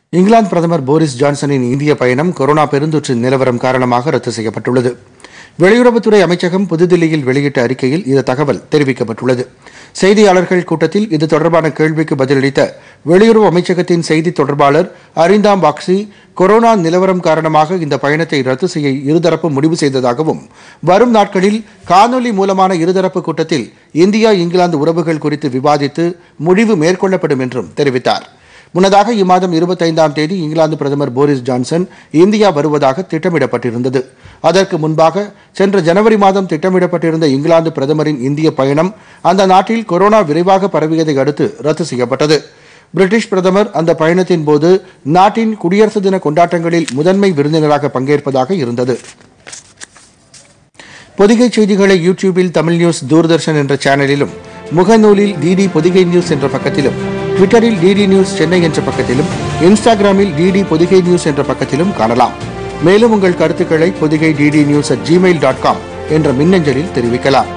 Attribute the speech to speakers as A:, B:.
A: இங்கிலாந்து பிரதமர் போரிஸ் ஜான்சனின் இந்திய பயணம் கொரோனா பெருந்தொற்று நிலவரம் காரணமாக ரத்து செய்யப்பட்டுள்ளது வெளியுறவுத்துறை அமைச்சகம் புதுதில்லியில் வெளியிட்ட அறிக்கையில் இந்த தகவல் தெரிவிக்கப்பட்டுள்ளது செய்தியாளர்கள் கூட்டத்தில் இது தொடர்பான கேள்விக்கு பதிலளித்த வெளியுறவு அமைச்சகத்தின் செய்தி தொடர்பாளர் அரிந்தாம் பாக்சி கொரோனா நிலவரம் காரணமாக இந்த பயணத்தை ரத்து செய்ய இருதரப்பும் முடிவு செய்ததாகவும் வரும் நாட்களில் காணொலி மூலமான இருதரப்பு கூட்டத்தில் இந்தியா இங்கிலாந்து உறவுகள் குறித்து விவாதித்து முடிவு மேற்கொள்ளப்படும் என்றும் தெரிவித்தார் முன்னதாக இம்மாதம் இருபத்தைந்தாம் தேதி இங்கிலாந்து பிரதமர் போரிஸ் ஜான்சன் இந்தியா வருவதாக திட்டமிடப்பட்டிருந்தது அதற்கு முன்பாக சென்ற ஜனவரி மாதம் திட்டமிடப்பட்டிருந்த இங்கிலாந்து பிரதமரின் இந்திய பயணம் அந்த நாட்டில் கொரோனா விரைவாக பரவியதை அடுத்து ரத்து செய்யப்பட்டது பிரிட்டிஷ் பிரதமர் அந்த பயணத்தின் போது நாட்டின் குடியரசு தின கொண்டாட்டங்களில் முதன்மை விருந்தினராக பங்கேற்பதாக இருந்தது பொதிகை செய்திகளை யூடியூபில் தமிழ் நியூஸ் தூர்தர்ஷன் என்ற சேனலிலும் முகநூலில் டிடி பொதிகை நியூஸ் என்ற பக்கத்திலும் ட்விட்டரில் டிடி நியூஸ் சென்னை என்ற பக்கத்திலும் இன்ஸ்டாகிராமில் டிடி பொதிகை நியூஸ் என்ற பக்கத்திலும் காணலாம் மேலும் உங்கள் கருத்துக்களை Pothigai DD news at Gmail dot com என்ற மின்னஞ்சலில் தெரிவிக்கலாம்